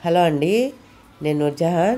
hello అండి నేను Nurjahan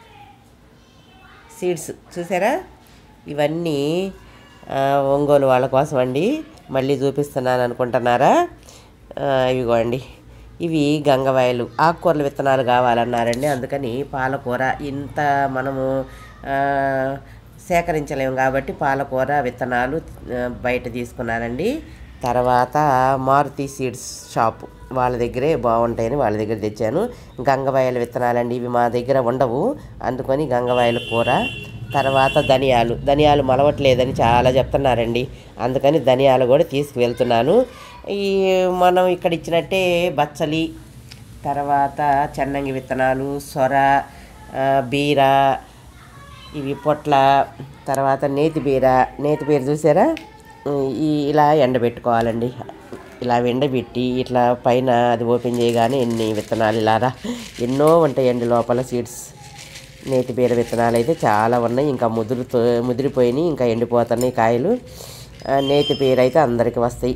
seeds చూసారా ఇవన్నీ ఆ, ఒంగోలు వాళ్ళ కోసం అండి మళ్ళీ చూపిస్తున్నాను అనుకుంటున్నారా ఆ, ఇవిగోండి ఇవి గంగవాయలు ఆకుకూరల విత్తనాలు కావాలన్నారండి అందుకని పాలకూర ఇంత మనము ఆ, సేకరించలేము కాబట్టి పాలకూర విత్తనాలు ఆ, బయట తీసుకున్నానండి తర్వాత మారుతి సీడ్స్ షాపు వాళ్ళ దగ్గరే బాగుంటాయని వాళ్ళ దగ్గర తెచ్చాను గంగవాయల విత్తనాలండి ఇవి మా దగ్గర ఉండవు అందుకని గంగవాయల కూర తర్వాత ధనియాలు ధనియాలు మలవట్లేదని చాలా చెప్తున్నారండి అందుకని ధనియాలు కూడా తీసుకువెళ్తున్నాను ఈ మనం ఇక్కడ ఇచ్చినట్టే బచ్చలి తర్వాత చెన్నంగి విత్తనాలు సొర ఆ, బీర ఇవి పొట్ల తర్వాత నేతి బీర నేతి బీర చూసారా ఈ ఇలా ఎండబెట్టుకోవాలండి ఇలా ఎండబెట్టి ఇట్లా పైన అది ఓపెన్ చేయగానే ఎన్ని విత్తనాలు ఇలారా ఎన్నో ఉంటాయండి లోపల సీడ్స్ నేతి బీర విత్తనాలు అయితే చాలా ఉన్నాయి ఇంకా ముదురుతో ముదిరిపోయినాయి ఇంకా ఎండిపోతున్నాయి కాయలు ఆ, నేతి బీర అయితే అందరికీ వస్తాయి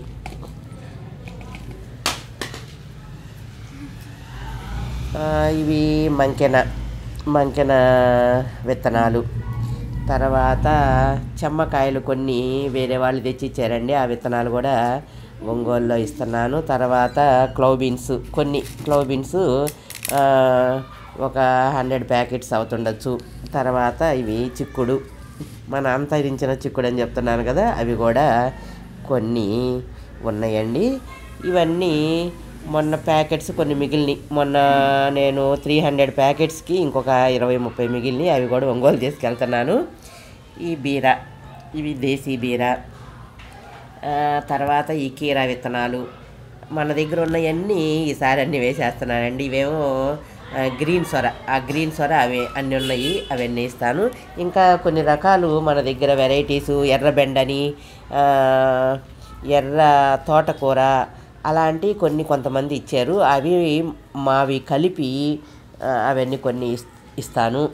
ఆ, ఇవి మంకెన మంకెన విత్తనాలు తర్వాత చెమ్మకాయలు కొన్ని వేరే వాళ్ళు తెచ్చి ఇచ్చారండి ఆ విత్తనాలు కూడా ఒంగోలులో ఇస్తున్నాను తర్వాత క్లవ్ బీన్స్ కొన్ని క్లవ్ బీన్స్ ఆ, ఒక హండ్రెడ్ ప్యాకెట్స్ అవుతుండొచ్చు తర్వాత ఇవి చిక్కుడు మన అంతరించిన చిక్కుడు అని చెప్తున్నాను కదా అవి కూడా కొన్ని ఉన్నాయండి ఇవన్నీ మొన్న ప్యాకెట్స్ కొన్ని మిగిలినాయి మొన్న నేను త్రీ హండ్రెడ్ ప్యాకెట్స్కి ఇంకొక ఇరవై ముప్పై మిగిలినాయి అవి కూడా ఒంగోలు తీసుకెళ్తున్నాను ఈ బీర ఇవి దేశీ బీర ఆ, తర్వాత ఈ కీరా విత్తనాలు మన దగ్గర ఉన్నవన్నీ ఈసారి అన్నీ వేసేస్తున్నానండి ఇవేమో ఆ, గ్రీన్ సొర ఆ గ్రీన్ సొర అవి అన్నీ ఉన్నాయి అవన్నీ ఇస్తాను ఇంకా కొన్ని రకాలు మన దగ్గర వెరైటీసు ఎర్ర బెండని ఆ, ఎర్ర తోటకూర అలాంటి కొన్ని కొంతమంది ఇచ్చారు అవి మావి కలిపి ఆ, అవన్నీ కొన్ని ఇస్- ఇస్తాను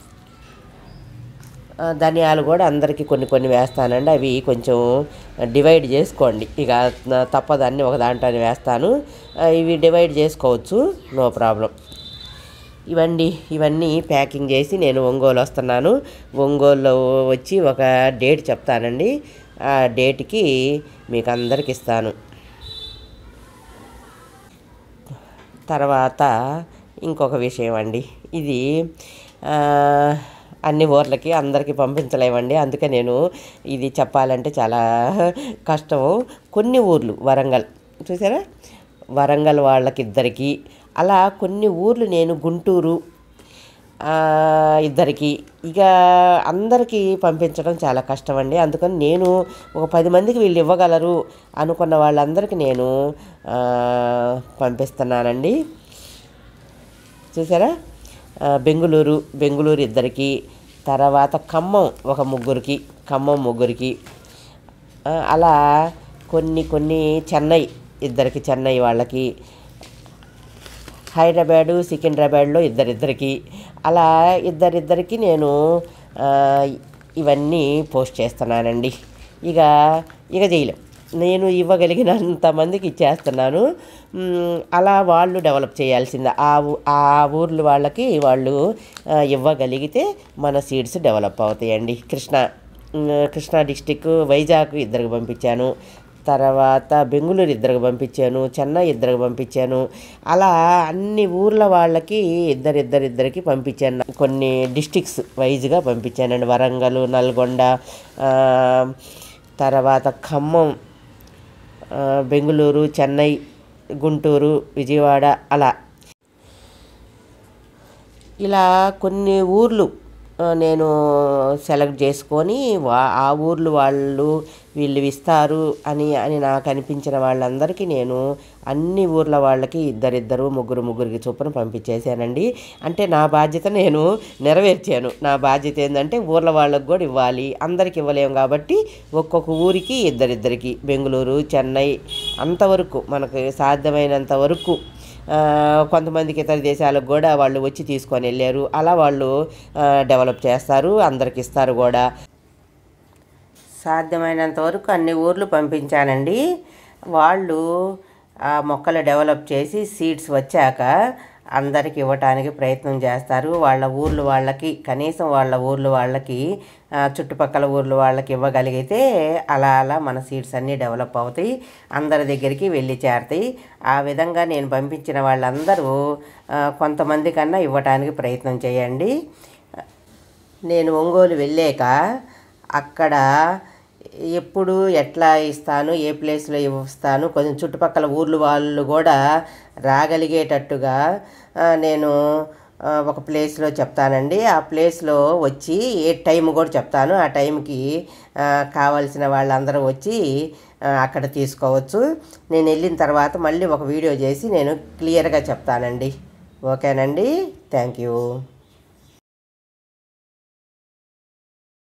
ఆ, ధనియాలు కూడా అందరికీ కొన్ని కొన్ని వేస్తానండి అవి కొంచెం డివైడ్ చేసుకోండి ఇక నా- తప్పదన్నీ ఒక దాంట్లోనే వేస్తాను ఆ, ఇవి డివైడ్ చేసుకోవచ్చు నో ప్రాబ్లం ఇవన్నీ ఇవన్నీ ప్యాకింగ్ చేసి నేను ఒంగోలు వస్తున్నాను ఒంగోలులో వచ్చి ఒక డేట్ చెప్తానండి ఆ డేట్కి మీకు అందరికి ఇస్తాను తర్వాత ఇంకొక విషయం అండి ఇది ఆ, అన్ని ఊర్లకి అందరికీ పంపించలేమండి అందుకే నేను ఇది చెప్పాలంటే చాలా కష్టము కొన్ని ఊర్లు వరంగల్ చూసారా వరంగల్ వాళ్ళకి ఇద్దరికి అలా కొన్ని ఊర్లు నేను గుంటూరు ఆ, ఇద్దరికి ఇక అందరికీ పంపించడం చాలా కష్టం అండి అందుకని నేను ఒక పది మందికి వీళ్ళు ఇవ్వగలరు అనుకున్న వాళ్ళందరికీ నేను ఆ, పంపిస్తున్నానండి చూసారా ఆ, బెంగుళూరు బెంగుళూరు ఇద్దరికి తర్వాత ఖమ్మం ఒక ముగ్గురికి ఖమ్మం ముగ్గురికి ఆ, అలా కొన్ని కొన్ని చెన్నై ఇద్దరికి చెన్నై వాళ్ళకి హైదరాబాదు సికింద్రాబాద్లో ఇద్దరిద్దరికి అలా ఇద్దరిద్దరికి నేను ఆ, ఇవన్నీ పోస్ట్ చేస్తున్నానండి ఇక ఇక చేయలేం నేను ఇవ్వగలిగినంత మందికి ఇచ్చేస్తున్నాను మ్, అలా వాళ్ళు డెవలప్ చేయాల్సిందే ఆ ఊ- ఆ ఊర్లు వాళ్ళకి వాళ్ళు ఆ, ఇవ్వగలిగితే మన సీడ్స్ డెవలప్ అవుతాయండి కృష్ణ మ్, కృష్ణా డిస్టిక్ వైజాగ్ ఇద్దరికి పంపించాను తర్వాత బెంగుళూరు ఇద్దరికి పంపించాను చెన్నై ఇద్దరికి పంపించాను అలా అన్ని ఊర్ల వాళ్ళకి ఇద్దరిద్దరిద్దరికి పంపించాను కొన్ని డిస్టిక్స్ వైజ్గా పంపించానండి వరంగల్ నల్గొండ ఆ, తర్వాత ఖమ్మం ఆ, బెంగుళూరు చెన్నై గుంటూరు విజయవాడ అలా ఇలా కొన్ని ఊర్లు ఆ, నేను సెలెక్ట్ చేసుకొని వా ఆ ఊర్లు వాళ్ళు వీళ్ళు ఇస్తారు అని అని నాకు అనిపించిన వాళ్ళందరికీ నేను అన్ని ఊర్ల వాళ్ళకి ఇద్దరిద్దరు ముగ్గురు ముగ్గురికి చొప్పున పంపించేశానండి అంటే నా బాధ్యత నేను నెరవేర్చాను నా బాధ్యత ఏంటంటే ఊర్ల వాళ్ళకి కూడా ఇవ్వాలి అందరికి ఇవ్వలేము కాబట్టి ఒక్కొక్క ఊరికి ఇద్దరిద్దరికి బెంగళూరు చెన్నై అంతవరకు మనకు సాధ్యమైనంత వరకు ఆ, కొంతమందికి ఇతర దేశాలకు కూడా వాళ్ళు వచ్చి తీసుకొని వెళ్ళారు అలా వాళ్ళు ఆ, డెవలప్ చేస్తారు అందరికి ఇస్తారు కూడా సాధ్యమైనంత వరకు అన్ని ఊర్లు పంపించానండి వాళ్ళు ఆ మొక్కలు డెవలప్ చేసి సీడ్స్ వచ్చాక అందరికి ఇవ్వటానికి ప్రయత్నం చేస్తారు వాళ్ళ ఊర్లు వాళ్ళకి కనీసం వాళ్ళ ఊర్లు వాళ్ళకి ఆ, చుట్టుపక్కల ఊర్లు వాళ్ళకి ఇవ్వగలిగితే అలా అలా మన సీడ్స్ అన్నీ డెవలప్ అవుతాయి అందరి దగ్గరికి వెళ్ళి చేరతాయి ఆ విధంగా నేను పంపించిన వాళ్ళందరూ ఆ, కొంతమంది కన్నా ఇవ్వటానికి ప్రయత్నం చేయండి నేను ఒంగోలు వెళ్ళాక అక్కడ ఎప్పుడు ఎట్లా ఇస్తాను ఏ ప్లేస్లో ఇస్తాను కొంచెం చుట్టుపక్కల ఊర్లు వాళ్ళు కూడా రాగలిగేటట్టుగా ఆ, నేను ఆ, ఒక ప్లేస్లో చెప్తానండి ఆ ప్లేస్లో వచ్చి ఏ టైం కూడా చెప్తాను ఆ టైంకి ఆ, కావాల్సిన వాళ్ళందరూ వచ్చి ఆ, అక్కడ తీసుకోవచ్చు నేను వెళ్ళిన తర్వాత మళ్ళీ ఒక వీడియో చేసి నేను క్లియర్గా చెప్తానండి ఓకేనండి థ్యాంక్ యూ